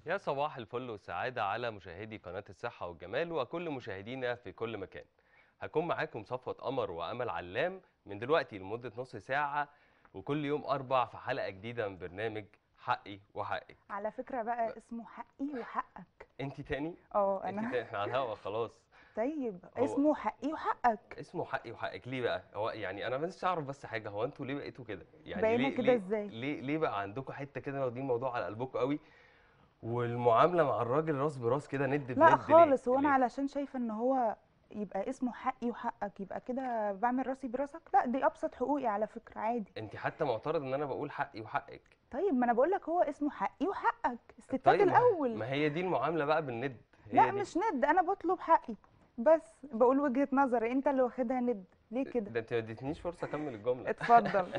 يا صباح الفل والسعادة على مشاهدي قناة الصحة والجمال وكل مشاهدينا في كل مكان هكون معاكم صفوة قمر وأمل علام من دلوقتي لمدة نص ساعة وكل يوم أربع في حلقة جديدة من برنامج حقي وحقك على فكرة بقى اسمه حقي وحقك انت تاني؟ اه انت انا تاني احنا على الهوا خلاص طيب هو- اسمه حقي وحقك اسمه حقي وحقك ليه بقى؟ هو يعني انا بس اعرف بس حاجة هو انتوا ليه بقيتوا كده؟ يعني بقينا ليه كده ليه ازاي؟ ليه ليه بقى عندكم حتة كده واخدين الموضوع على قلبكم قوي والمعاملة مع الراجل راس براس كده ند بند لا ليه؟ خالص هو انا ليه؟ علشان شايفة ان هو يبقى اسمه حقي وحقك يبقى كده بعمل راسي براسك لا دي ابسط حقوقي على فكرة عادي انت حتى معترض ان انا بقول حقي وحقك طيب ما انا بقول لك هو اسمه حقي وحقك الستات طيب ما- الاول ما هي دي المعامله بقى بالند هي لا دي. مش ند انا بطلب حقي بس بقول وجهة نظري انت اللي واخدها ند ليه كده ده انت ما اديتنيش فرصه اكمل الجمله اتفضل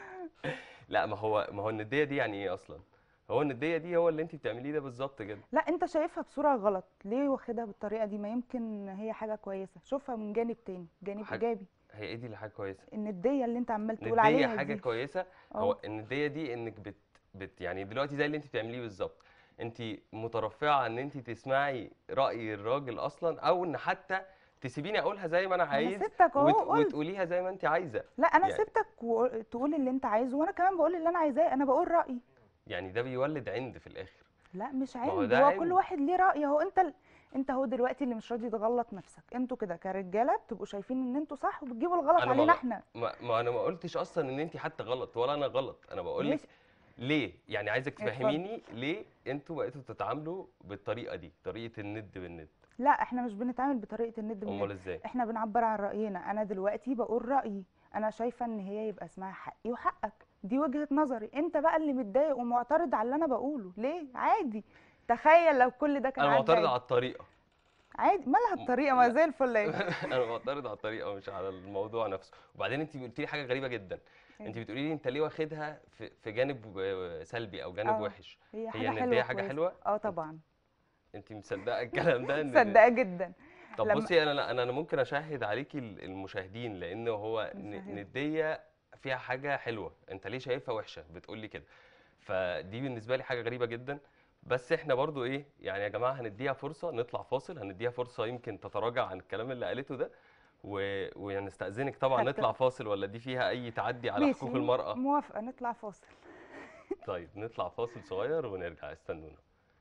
لا ما هو ما هو النديه دي يعني ايه اصلا هو النديه دي هو اللي انت بتعمليه ده بالظبط كده لا انت شايفها بصورة غلط ليه واخدها بالطريقة دي ما يمكن هي حاجة كويسة شوفها من جانب تاني جانب حاجة- ايجابي هي ايه دي اللي حاجه كويسه الندية اللي انت عمال تقول نديه عليها حاجه دي كويسه اه. هو النديه دي انك بت, بت يعني دلوقتي زي اللي انت بتعمليه بالظبط انت مترفعه ان انت تسمعي راي الراجل اصلا او ان حتى تسيبيني اقولها زي ما انا ما انا عايز سبتك اهو وت... قلت وتقوليها زي ما انت عايزه لا انا يعني- سبتك وتقول اللي انت عايزه وانا كمان بقول اللي انا عايزاه انا بقول رأيي يعني ده بيولد عند في الاخر لا مش ما هو عيب ده هو عيب. كل واحد ليه رأي اهو انت ال... انت هو دلوقتي اللي مش راضي تغلط نفسك انتوا كده كرجاله بتبقوا شايفين ان انتوا صح وبتجيبوا الغلط أنا ما علينا غ- احنا ما, ما انا ما قلتش اصلا ان انت حتى غلط ولا انا غلط انا بقول لك ماشي. ليه يعني عايزك اتفضل. تفهميني ليه انتوا بقيتوا تتعاملوا بالطريقه دي طريقه الند بالند لا احنا مش بنتعامل بطريقه الند امال بالند ازاي احنا بنعبر عن رأينا انا دلوقتي بقول رأيي انا شايفه ان هي يبقى اسمها حقي وحقك دي وجهة نظري انت بقى اللي متضايق ومعترض على اللي انا بقوله ليه عادي تخيل لو كل ده كان انا عدى معترض عادي. على الطريقه عادي مالها الطريقه ما لا. زي الفل اهي انا معترض على الطريقه مش على الموضوع نفسه وبعدين انت قلت لي حاجه غريبه جدا انت بتقولي لي انت ليه واخدها في, في جانب آه، سلبي او جانب اه. وحش هي هي حاجه النديه حلوه حاجه كويسة. حلوه اه طبعا انت مصدقه الكلام ده إن- مصدقه جدا طب لما- بصي انا انا انا ممكن اشهد عليكي ال- المشاهدين لان هو ن- نشهد. نديه فيها حاجه حلوه انت ليه شايفها وحشه بتقول لي كده فدي بالنسبه لي حاجه غريبه جدا بس احنا برضو ايه يعني يا جماعه هنديها فرصه نطلع فاصل هنديها فرصه يمكن تتراجع عن الكلام اللي قالته ده و... ونستأذنك طبعا حتى- نطلع فاصل ولا دي فيها اي تعدي على ماشي حقوق المرأة موافقه نطلع فاصل طيب نطلع فاصل صغير ونرجع استنونا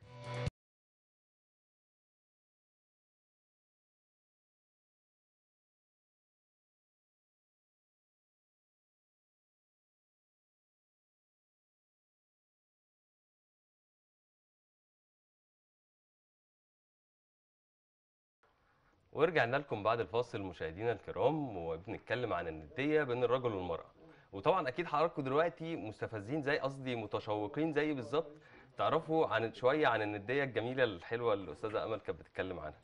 ورجعنا لكم بعد الفاصل مشاهدينا الكرام وبنتكلم عن الندية بين الرجل والمرأة وطبعا اكيد حضراتكم دلوقتي مستفزين زي قصدي متشوقين زي بالظبط تعرفوا عن شوية عن الندية الجميلة الحلوة اللي الأستاذة أمل كانت بتتكلم عنها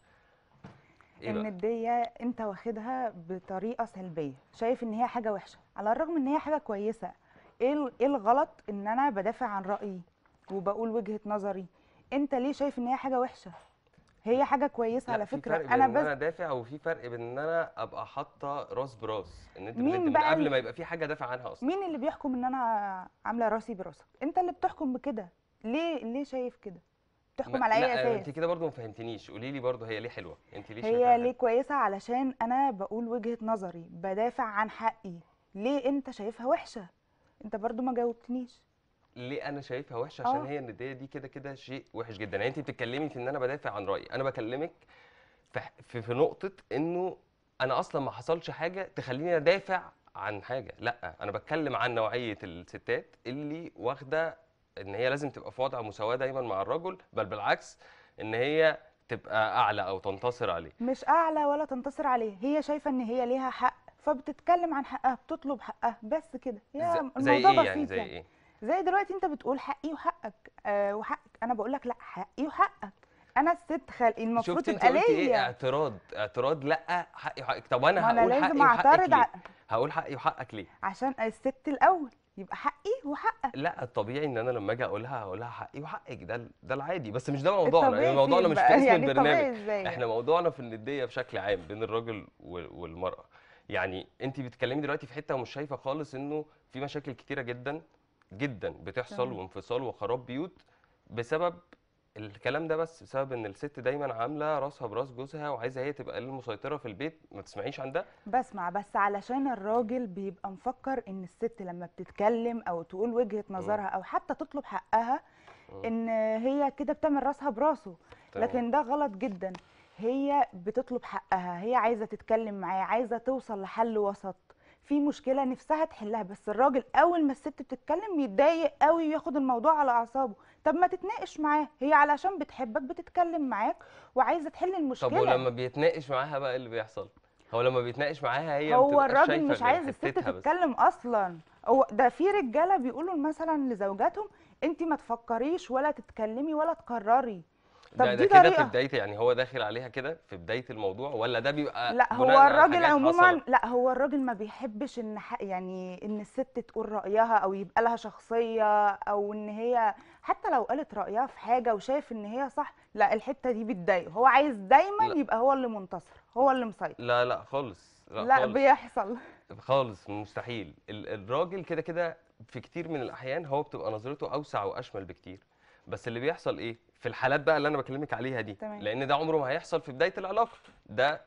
ايه بقى؟ النديه انت واخدها بطريقه سلبيه شايف ان هي حاجه وحشه على الرغم ان هي حاجه كويسه ايه ال- ايه الغلط ان انا بدافع عن رايي وبقول وجهه نظري انت ليه شايف ان هي حاجه وحشه هي حاجه كويسه لا على في فكره فرق بين انا ان انا بس دافع وفي فرق بين ان انا ابقى حاطه راس براس ان انت مين بجد من بقى قبل اللي- ما يبقى في حاجه دافع عنها اصلا مين اللي بيحكم ان انا عامله راسي براسك انت اللي بتحكم بكده ليه ليه شايف كده بتحكم ما- على اي لا اساس انت كده برضو ما فهمتنيش قولي لي برضو هي ليه حلوه انت ليه هي شايفاها ليه حلوة؟ كويسة علشان أنا بقول وجهة نظري بدافع عن حقي ليه أنت شايفها وحشة أنت برضو ما جاوبتنيش ليه انا شايفها وحشه عشان آه. هي النديه دي كده كده شيء وحش جدا يعني انت بتتكلمي في ان انا بدافع عن رايي انا بكلمك في في, في نقطه انه انا اصلا ما حصلش حاجه تخليني ادافع عن حاجه لا انا بتكلم عن نوعيه الستات اللي واخده ان هي لازم تبقى في وضع مساواه دايما مع الرجل بل بالعكس ان هي تبقى اعلى او تنتصر عليه مش أعلى ولا تنتصر عليه هي شايفة إن هي ليها حق فبتتكلم عن حقها بتطلب حقها بس كده هي ز- زي الموضوع ايه يعني بسيط زي ايه زي دلوقتي أنت بتقول حقي وحقك آه وحقك أنا بقول لك لا حقي وحقك أنا الست خلق المفروض شفت انت تبقى قلتي ايه ليا اعتراض اعتراض لا حقي وحقك طب انا ما أنا هقول لازم حقي وحقك أعترض ليه ع- هقول حقي وحقك ليه عشان الست الأول يبقى حقي وحقك لا الطبيعي ان انا لما اجي اقولها هقولها حقي وحقك ده ال- ده العادي بس مش ده موضوعنا الطبيعي يعني موضوعنا فين مش بقى؟ في اسم يعني الطبيعي البرنامج إزاي احنا موضوعنا في النديه بشكل عام بين الراجل وال- والمراه يعني انت بتتكلمي دلوقتي في حته ومش شايفه خالص انه في مشاكل كتيره جدا جدا بتحصل تمام. وانفصال وخراب بيوت بسبب الكلام ده بس بسبب ان الست دايما عامله راسها براس جوزها وعايزه هي تبقى المسيطره في البيت ما تسمعيش عن ده بسمع بس علشان الراجل بيبقى مفكر ان الست لما بتتكلم او تقول وجهة نظرها او حتى تطلب حقها مم. ان هي كده بتعمل راسها براسه تمام. لكن ده غلط جدا هي بتطلب حقها هي عايزه تتكلم معاه عايزه توصل لحل وسط في مشكله نفسها تحلها بس الراجل اول ما الست بتتكلم يتضايق قوي وياخد الموضوع على اعصابه طب ما تتناقش معاه هي علشان بتحبك بتتكلم معاك وعايزه تحل المشكله طب ولما بيتناقش معاها بقى إيه اللي بيحصل هو لما بيتناقش معاها هي هو بتبقاش الراجل شايفة مش غير عايز الست حتتها بس. تتكلم اصلا هو ده في رجاله بيقولوا مثلا لزوجاتهم انت ما تفكريش ولا تتكلمي ولا تقرري طب ده, ده دي كده في طريقه بداية يعني هو داخل عليها كده في بداية الموضوع ولا ده بيبقى لا بناء هو على الراجل حاجات عموما حصلت؟ لا هو الراجل ما بيحبش ان ح- يعني ان الست تقول رايها او يبقى لها شخصيه او ان هي حتى لو قالت رايها في حاجه وشايف ان هي صح لا الحته دي بتضايقه هو عايز دايما لا. يبقى هو اللي منتصر هو اللي مسيطر لا لا خالص لا, لا خالص بيحصل خالص مستحيل ال- الراجل كده كده في كتير من الأحيان هو بتبقى نظرته أوسع وأشمل بكتير بس اللي بيحصل إيه في الحالات بقى اللي أنا بكلمك عليها دي تمام. لأن ده عمره ما هيحصل في بداية العلاقة ده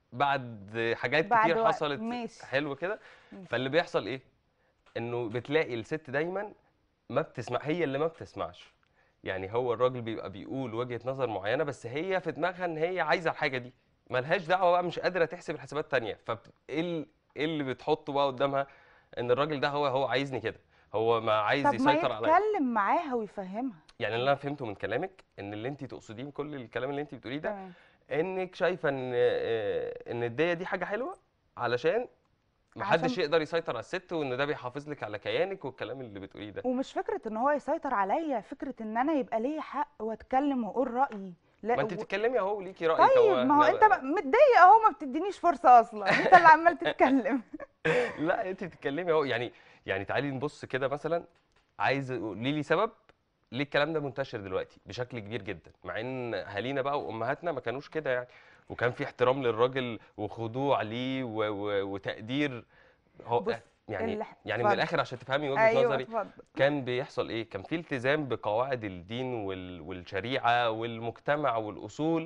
بعد حاجات بعد كتير وقت، حصلت ماشي. حلو كده ماشي. فاللي بيحصل إيه إنه بتلاقي الست دايما ما بتسمع هي اللي ما بتسمعش يعني هو الراجل بيبقى بيقول وجهة نظر معينة بس هي في دماغها ان هي عايزة الحاجة دي ملهاش دعوة بقى مش قادرة تحسب الحسابات تانية فايه ال- إيه اللي بتحطه بقى قدامها ان الراجل ده هو هو عايزني كده هو ما عايز طب ما يسيطر عليا يتكلم معاها ويفهمها يعني اللي انا فهمته من كلامك ان اللي انت تقصديه كل الكلام اللي انت بتقوليه ده تمام انك شايفة ان آه، ان الدية دي حاجة حلوة علشان محدش عشان- يقدر يسيطر على الست وان ده بيحافظ لك على كيانك والكلام اللي بتقوليه ده ومش فكره ان هو يسيطر عليا فكره ان انا يبقى ليا حق واتكلم واقول رايي لا ما انت و- بتتكلمي اهو ليكي رأيك طيب ما هو إحنا انت بقى متضايق اهو ما بتدينيش فرصه اصلا انت اللي عمال تتكلم لا انت بتتكلمي اهو يعني يعني تعالي نبص كده مثلا عايز قولي لي سبب ليه الكلام ده منتشر دلوقتي بشكل كبير جدا مع ان اهالينا بقى وامهاتنا ما كانوش كده يعني وكان في احترام للراجل وخضوع ليه و و وتقدير هو بص، يعني اللي- يعني من اتفضل. الاخر عشان تفهمي وجهة ايوه نظري اتفضل كان بيحصل ايه كان في التزام بقواعد الدين وال والشريعة والمجتمع والاصول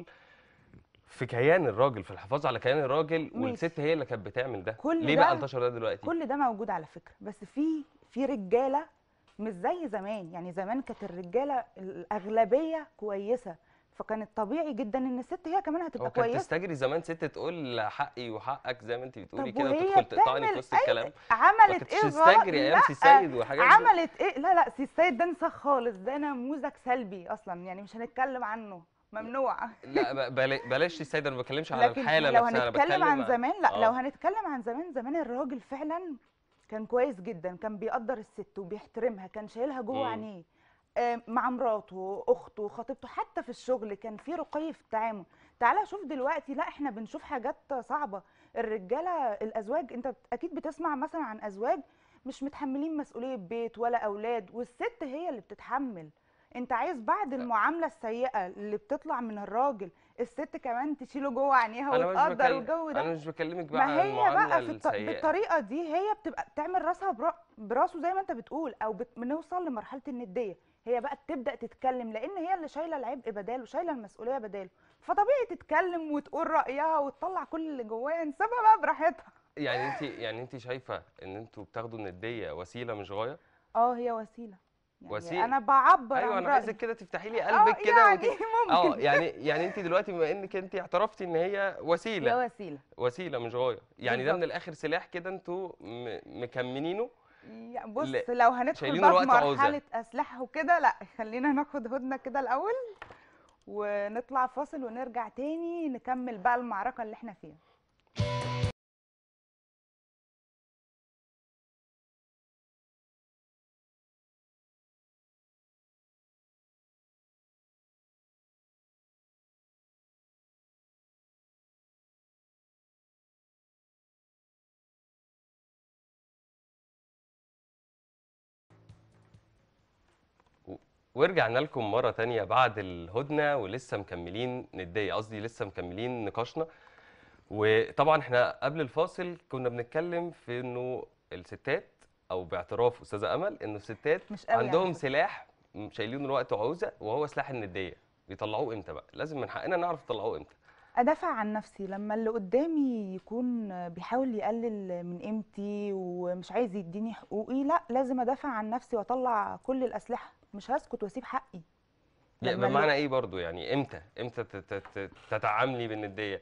في كيان الراجل في الحفاظ على كيان الراجل ماشي. والست هي اللي كانت بتعمل ده كل ليه بقى ده- انتشر ده دلوقتي كل ده موجود على فكره بس في في رجاله مش زي زمان يعني زمان كانت الرجاله الاغلبيه كويسه فكان الطبيعي جدا ان الست هي كمان هو هتبقى كانت كويسه تستجري زمان ست تقول حقي وحقك زي ما انت بتقولي طب كده وهي وتدخل تقطعني في بتعمل وسط أي- الكلام ما عملت كانتش ايه غلط تستجري ايام سي لا السيد والحاجات دي عملت ايه لا لا سي السيد ده انسى خالص ده نموذج سلبي اصلا يعني مش هنتكلم عنه ممنوع لا ب- بلا- بلاش السيد انا ما بتكلمش على لكن الحاله لو نفسها انا هنتكلم بتكلم عن زمان لا لو آه. هنتكلم عن زمان زمان الراجل فعلا كان كويس جدا كان بيقدر الست وبيحترمها كان شايلها جوه مم. عينيه آه، مع مراته اخته خطيبته حتى في الشغل كان في رقي في التعامل تعالى شوف دلوقتي لا احنا بنشوف حاجات صعبه الرجاله الازواج انت بت- اكيد بتسمع مثلا عن ازواج مش متحملين مسؤوليه بيت ولا اولاد والست هي اللي بتتحمل انت عايز بعد المعامله السيئه اللي بتطلع من الراجل الست كمان تشيله جوه عينيها انا مش وتقدر بكلم والجو ده انا مش بكلمك بقى عن ما هي المعامله بقى في الط... السيئه بالطريقه دي هي بتبقى بتعمل راسها برا... براسه زي ما انت بتقول او بت... بنوصل لمرحله النديه هي بقى تبدا تتكلم لان هي اللي شايله العبء بداله شايله المسؤوليه بداله فطبيعي تتكلم وتقول رايها وتطلع كل اللي جواها نسيبها بقى براحتها يعني انت يعني انت شايفه ان انتوا بتاخدوا النديه وسيله مش غايه اه هي وسيله يعني وسيلة. انا بعبر ايوه عن انا رأيي. عايزك كده تفتحي لي اه قلبك كده يعني وت... اه ممكن يعني يعني انت دلوقتي بما انك انت اعترفتي ان هي وسيله هي وسيله وسيله مش غايه يعني ده من بالظبط. الاخر سلاح كده انتوا م... مكمنينه يا- بص لا، لو هندخل شايلينه بقى في لوقت عوزة. مرحله اسلحه وكده لا خلينا ناخد هدنه كده الاول ونطلع فاصل ونرجع تاني نكمل بقى المعركه اللي احنا فيها ورجعنا لكم مرة تانية بعد الهدنة ولسه مكملين ندية قصدي لسه مكملين نقاشنا وطبعا احنا قبل الفاصل كنا بنتكلم في انه الستات او باعتراف استاذة امل انه الستات مش قوي على عندهم فكرة. سلاح شايلينه الوقت عوزة وهو سلاح الندية بيطلعوه امتى بقى لازم من حقنا نعرف نطلعوه امتى ادافع عن نفسي لما اللي قدامي يكون بيحاول يقلل من قيمتي ومش عايز يديني حقوقي لا لازم ادافع عن نفسي واطلع كل الاسلحه مش هسكت واسيب حقي يعني لما بمعنى اللي- ايه برضو يعني امتى امتى تت- تت- تتعاملي بالنديه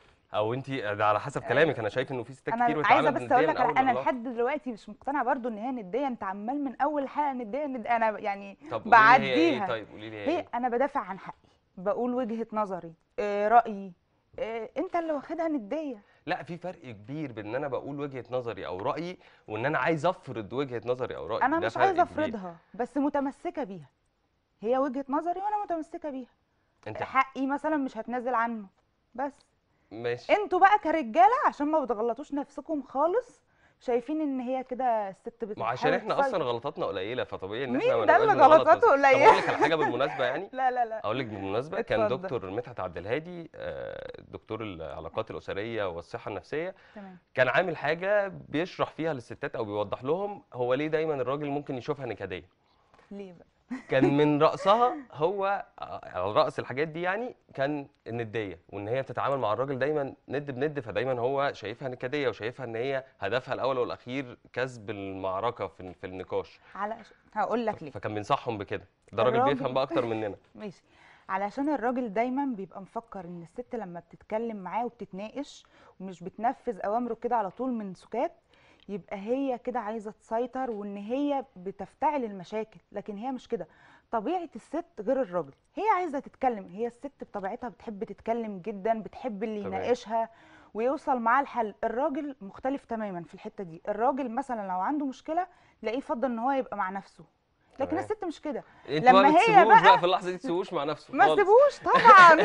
او انت ده على حسب كلامك انا شايف انه في ستات انا كتير عايزه بتتعامل بس اقول بالنديه لك من اول على- انا العلاقة. لحد دلوقتي مش مقتنعه برضو ان هي نديه انت عمال من اول حلقه نديه نديه انا يعني طب قولي لي هي ايه بعديها طيب قولي لي هي هي ايه انا بدافع عن حقي بقول وجهه نظري آه، رايي آه، انت اللي واخدها نديه لا في فرق كبير بين ان انا بقول وجهه نظري او رايي وان انا عايز افرض وجهه نظري او رايي انا ده مش فرق عايزه كبير. افرضها بس متمسكه بيها هي وجهه نظري وانا متمسكه بيها انت حقي مثلا مش هتنازل عنه بس ماشي انتوا بقى كرجاله عشان ما بتغلطوش نفسكم خالص شايفين ان هي كده الست بتحاول ما عشان احنا تسيطر. اصلا غلطاتنا قليله فطبيعي ان مين احنا ما ده اللي نبقاش بنغلط غلطاته بس. طب قليلة؟ اقول لك على حاجه بالمناسبه يعني لا لا لا اقول لك بالمناسبه كان اتفضل. دكتور مدحت عبد الهادي آه، دكتور العلاقات الاسريه والصحه النفسيه تمام كان عامل حاجه بيشرح فيها للستات او بيوضح لهم هو ليه دايما الراجل ممكن يشوفها نكديه ليه بقى كان من رأسها هو على رأس الحاجات دي يعني كان الندية وإن هي بتتعامل مع الراجل دايما ند بند فدايما هو شايفها نكدية وشايفها إن هي هدفها الأول والأخير كسب المعركة في في النقاش على هقول لك ليه فكان بينصحهم بكده ده راجل الراجل- بيفهم بقى أكتر مننا ماشي علشان الراجل دايما بيبقى مفكر ان الست لما بتتكلم معاه وبتتناقش ومش بتنفذ اوامره كده على طول من سكات يبقى هي كده عايزه تسيطر وان هي بتفتعل المشاكل لكن هي مش كده طبيعه الست غير الراجل هي عايزه تتكلم هي الست بطبيعتها بتحب تتكلم جدا بتحب اللي تمام. يناقشها ويوصل معاه الحل الراجل مختلف تماما في الحته دي الراجل مثلا لو عنده مشكله تلاقيه يفضل ان هو يبقى مع نفسه لكن تمام. الست مش كده انتوا لما بقى ما هي تسيبوش بقى- بقى في اللحظة دي تسيبوش مع نفسه ما خالص. سيبوش طبعا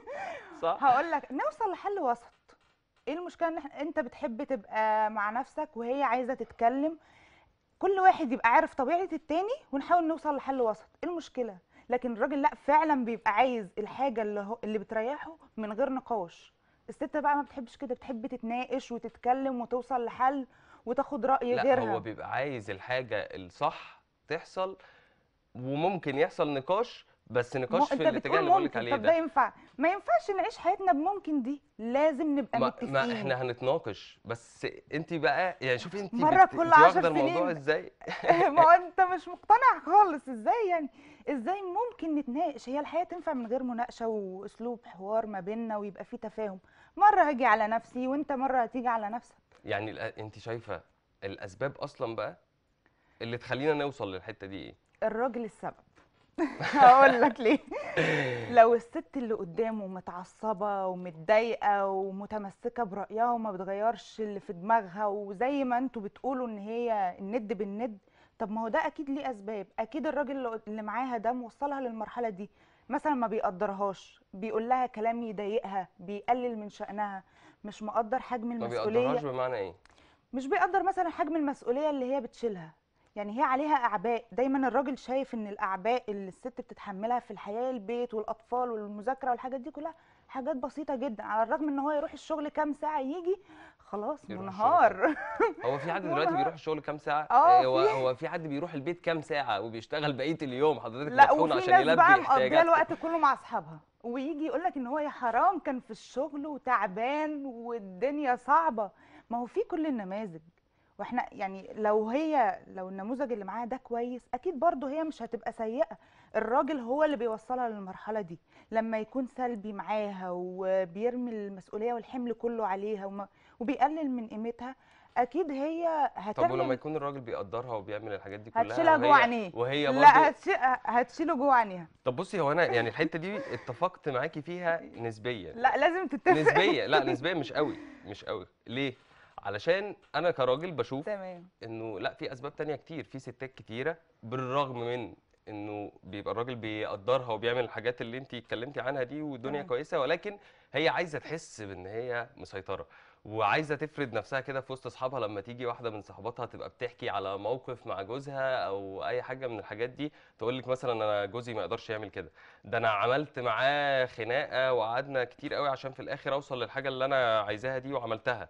صح هقول لك نوصل لحل وسط ايه المشكله ان إحنا- انت بتحب تبقى مع نفسك وهي عايزه تتكلم كل واحد يبقى عارف طبيعه التاني ونحاول نوصل لحل وسط ايه المشكله لكن الراجل لا فعلا بيبقى عايز الحاجه اللي هو اللي بتريحه من غير نقاش الست بقى ما بتحبش كده بتحب تتناقش وتتكلم وتوصل لحل وتاخد راي لا غيرها هو بيبقى عايز الحاجة الصح تحصل وممكن يحصل نقاش بس مو- نقاش في انت الاتجاه بتقول اللي بقول لك ممكن عليه طب ده ده ينفع ما ينفعش نعيش حياتنا بممكن دي لازم نبقى ما, متفقين ما احنا هنتناقش بس انت بقى يعني شوفي انت مرة بت... كل انت عشر واخده الموضوع سنين. ازاي ما هو انت مش مقتنع خالص ازاي يعني ازاي ممكن نتناقش هي الحياه تنفع من غير مناقشه واسلوب حوار ما بيننا ويبقى فيه تفاهم مره هاجي على نفسي وانت مره هتيجي على نفسك يعني الأ- انت شايفه الاسباب اصلا بقى اللي تخلينا نوصل للحته دي ايه الراجل السبب هقول لك ليه لو الست اللي قدامه متعصبه ومتضايقه ومتمسكه برايها وما بتغيرش اللي في دماغها وزي ما انتوا بتقولوا ان هي الند بالند طب ما هو ده اكيد ليه اسباب اكيد الراجل اللي- اللي معاها ده موصلها للمرحله دي مثلا ما بيقدرهاش بيقول لها كلام يضايقها بيقلل من شأنها مش مقدر حجم ما المسؤوليه بيقدرهاش بمعنى ايه مش بيقدر مثلا حجم المسؤوليه اللي هي بتشيلها يعني هي عليها اعباء دايما الراجل شايف ان الاعباء اللي الست بتتحملها في الحياه البيت والاطفال والمذاكره والحاجات دي كلها حاجات بسيطه جدا على الرغم ان هو يروح الشغل كام ساعه يجي خلاص يروح منهار هو في حد والله. دلوقتي بيروح الشغل كام ساعه اه، هو في. هو في حد بيروح البيت كام ساعه وبيشتغل بقيه اليوم حضرتك لا مطحون وفي عشان ناس يلبي بقى مقضيه احتياجاتك الوقت كله مع اصحابها ويجي يقول لك ان هو يا حرام كان في الشغل وتعبان والدنيا صعبه ما هو في كل النماذج واحنا يعني لو هي لو النموذج اللي معاها ده كويس اكيد برضه هي مش هتبقى سيئه الراجل هو اللي بيوصلها للمرحله دي لما يكون سلبي معاها وبيرمي المسؤوليه والحمل كله عليها وما وبيقلل من قيمتها اكيد هي طب ولما هتعمل يكون الراجل بيقدرها وبيعمل الحاجات دي كلها هتشيلها جوه وهي- عينيه وهي برضه لا هتشي... هتشيله جوه عينيها طب بصي هو انا يعني الحته دي اتفقت معاكي فيها نسبيا لا لازم تتفق نسبيا لا نسبيا مش قوي مش قوي ليه علشان انا كراجل بشوف تمام انه لا في اسباب تانية كتير في ستات كتيره بالرغم من انه بيبقى الراجل بيقدرها وبيعمل الحاجات اللي انت اتكلمتي عنها دي والدنيا تمام. كويسه ولكن هي عايزه تحس بان هي مسيطره وعايزه تفرض نفسها كده في وسط اصحابها لما تيجي واحده من صحباتها تبقى بتحكي على موقف مع جوزها او اي حاجه من الحاجات دي تقول لك مثلا انا جوزي ما يقدرش يعمل كده ده انا عملت معاه خناقه وقعدنا كتير قوي عشان في الاخر اوصل للحاجه اللي انا عايزاها دي وعملتها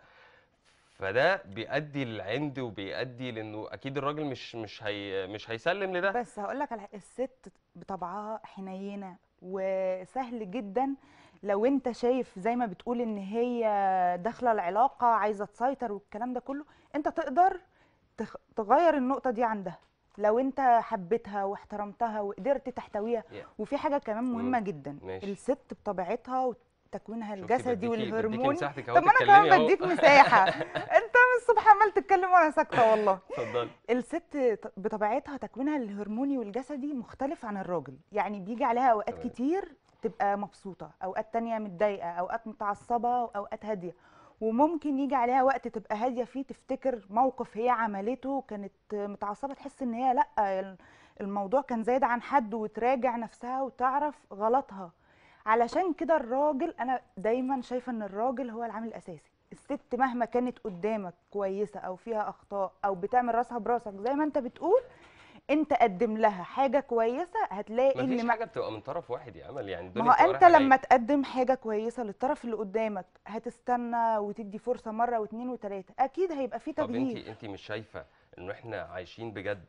فده بيؤدي للعند وبيؤدي لانه اكيد الراجل مش مش هي مش هيسلم لده بس هقول لك على حاجة، الست بطبعها حنينه وسهل جدا لو انت شايف زي ما بتقول ان هي داخله العلاقه عايزه تسيطر والكلام ده كله انت تقدر تخ- تغير النقطه دي عندها لو انت حبيتها واحترمتها وقدرت تحتويها Yeah. وفي حاجه كمان مهمه مم. جدا ماشي. الست بطبيعتها وتكوينها شفتي الجسدي بديكي- بديكي والهرموني مساحتك اهو طب ما انا تتكلمي كمان أهو. بديك مساحه انت من الصبح عمال تتكلم وانا ساكته والله اتفضلي الست ط- بطبيعتها تكوينها الهرموني والجسدي مختلف عن الراجل يعني بيجي عليها اوقات تمام. كتير تبقى مبسوطه اوقات تانية متضايقه اوقات متعصبه واوقات هاديه وممكن يجي عليها وقت تبقى هاديه فيه تفتكر موقف هي عملته كانت متعصبه تحس ان هي لا ال- الموضوع كان زايد عن حد وتراجع نفسها وتعرف غلطها علشان كده الراجل انا دايما شايفه ان الراجل هو العامل الاساسي الست مهما كانت قدامك كويسه او فيها اخطاء او بتعمل راسها براسك زي ما انت بتقول انت قدم لها حاجه كويسه هتلاقي مفيش ان ما حاجه بتبقى من طرف واحد يا امل يعني ما الدنيا هو بتبقى انت رايحة لما جاية. تقدم حاجه كويسه للطرف اللي قدامك هتستنى وتدي فرصه مره واثنين وثلاثه اكيد هيبقى في طب تغيير انت انت مش شايفه ان احنا عايشين بجد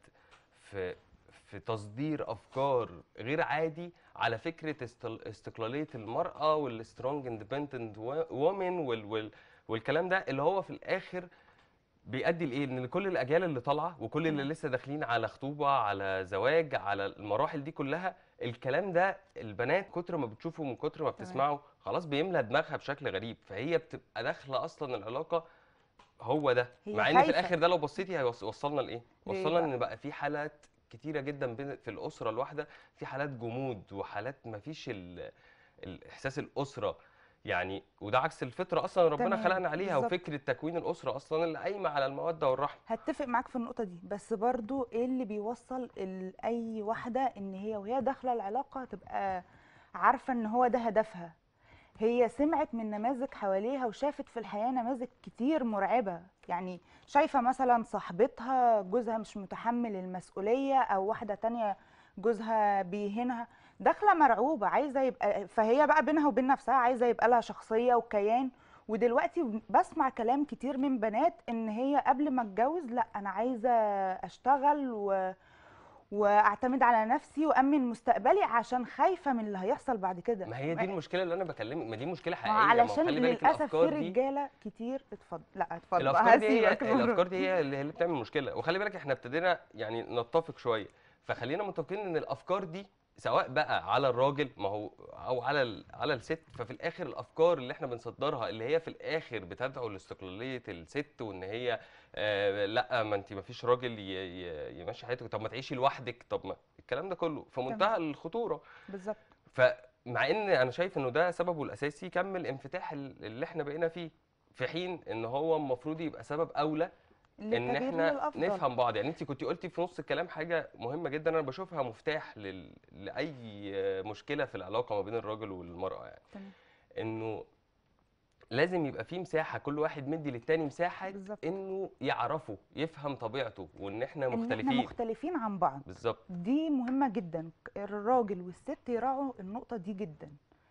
في في تصدير افكار غير عادي على فكره استل- استقلاليه المراه والسترونج اندبندنت وومن وال وال والكلام ده اللي هو في الاخر بيؤدي لايه ان كل الاجيال اللي طالعه وكل اللي مم. لسه داخلين على خطوبه على زواج على المراحل دي كلها الكلام ده البنات كتر ما بتشوفه من كتر ما بتسمعه خلاص بيملى دماغها بشكل غريب فهي بتبقى داخله اصلا العلاقه هو ده هي مع ان في خايفة. الاخر ده لو بصيتي هيوصلنا لايه ليه وصلنا بقى؟ ان بقى في حالات كتيره جدا بين في الاسره الواحده في حالات جمود وحالات ما فيش ال- الاحساس الاسره يعني وده عكس الفطره اصلا ربنا تمام، خلقنا عليها بالظبط. وفكره تكوين الاسره اصلا اللي قايمه على الموده والرحمه هتفق معاك في النقطة دي بس برضو ايه اللي بيوصل ال- اي واحدة ان هي وهي داخلة العلاقة تبقى عارفة ان هو ده هدفها هي سمعت من نماذج حواليها وشافت في الحياة نماذج كتير مرعبة يعني شايفة مثلا صاحبتها جوزها مش متحمل المسؤولية او واحدة تانية جوزها بيهينها داخلة مرعوبة عايزة يبقى فهي بقى بينها وبين نفسها عايزة يبقى لها شخصية وكيان ودلوقتي بسمع كلام كتير من بنات ان هي قبل ما اتجوز لا انا عايزه اشتغل و... واعتمد على نفسي وامن مستقبلي عشان خايفه من اللي هيحصل بعد كده ما هي دي المشكله اللي انا بكلمك ما دي مشكله ما هو حقيقيه ما هو علشان خلي بالك للاسف في الافكار دي رجاله كتير اتفضل لا اتفضل الافكار دي هي هسيبك المرة. الافكار دي هي اللي, هي اللي بتعمل مشكله وخلي بالك احنا ابتدينا يعني نتفق شويه فخلينا متفقين ان الافكار دي سواء بقى على الراجل ما هو او على ال- على الست ففي الاخر الافكار اللي احنا بنصدرها اللي هي في الاخر بتدعو لاستقلاليه الست وان هي آه لا ما انت ما فيش راجل ي- ي- يمشي حياتك طب ما تعيشي لوحدك طب ما الكلام ده كله في منتهى الخطوره بالظبط فمع ان انا شايف انه ده سببه الاساسي كم الانفتاح ال- اللي احنا بقينا فيه في حين ان هو المفروض يبقى سبب اولى ان للتغيير احنا للافضل نفهم بعض يعني انت كنت قلتي في نص الكلام حاجه مهمه جدا انا بشوفها مفتاح لل... لاي مشكله في العلاقه ما بين الراجل والمراه يعني تمام. انه لازم يبقى في مساحه كل واحد مدي للتاني مساحه بالظبط. انه يعرفه يفهم طبيعته وان احنا ان احنا مختلفين مختلفين عن بعض بالظبط دي مهمة جدا الراجل والست يراعوا النقطة دي جدا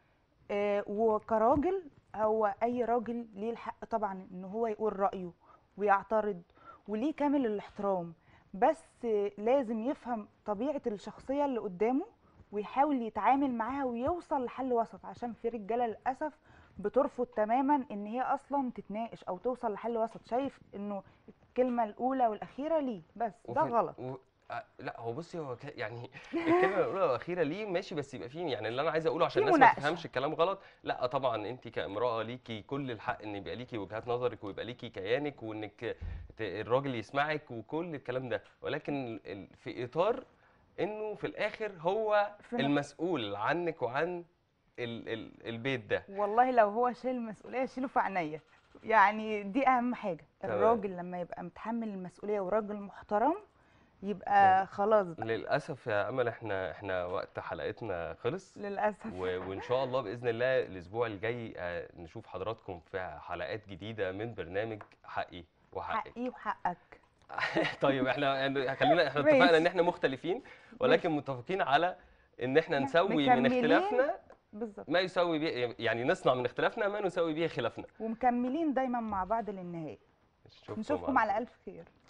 آه وكراجل هو أي راجل ليه الحق طبعا إن هو يقول رأيه ويعترض وليه كامل الاحترام بس آه لازم يفهم طبيعة الشخصية اللي قدامه ويحاول يتعامل معاها ويوصل لحل وسط عشان في رجالة للأسف بترفض تماما إن هي أصلا تتناقش أو توصل لحل وسط شايف إنه الكلمة الأولى والأخيرة ليه بس ده وفي- غلط و... آه، لا هو بصي هو ك... يعني الكلمه الاولى والاخيره ليه ماشي بس يبقى فيه يعني اللي انا عايز اقوله عشان في الناس ما مناقشة. تفهمش الكلام غلط لا طبعا انت كامراه ليكي كل الحق ان يبقى ليكي وجهات نظرك ويبقى ليكي كيانك وانك ت... الراجل يسمعك وكل الكلام ده ولكن ال... في اطار انه في الاخر هو في ن- المسؤول عنك وعن ال... ال... البيت ده والله لو هو شايل المسؤوليه شيله في عينيا يعني دي اهم حاجه تمام. الراجل لما يبقى متحمل المسؤوليه وراجل محترم يبقى خلاص بقى للاسف يا امل احنا احنا وقت حلقتنا خلص للاسف و- وان شاء الله باذن الله الاسبوع الجاي آه، نشوف حضراتكم في حلقات جديده من برنامج حقي وحقك حقي وحقك طيب احنا يعني خلينا احنا ماشي. اتفقنا ان احنا مختلفين ولكن متفقين على ان احنا إحنا نسوي من مكملين اختلافنا بالظبط ما يساوي به يعني نصنع من اختلافنا ما نساوي به خلافنا ومكملين دايما مع بعض للنهايه نشوفكم نشوفكم على الف خير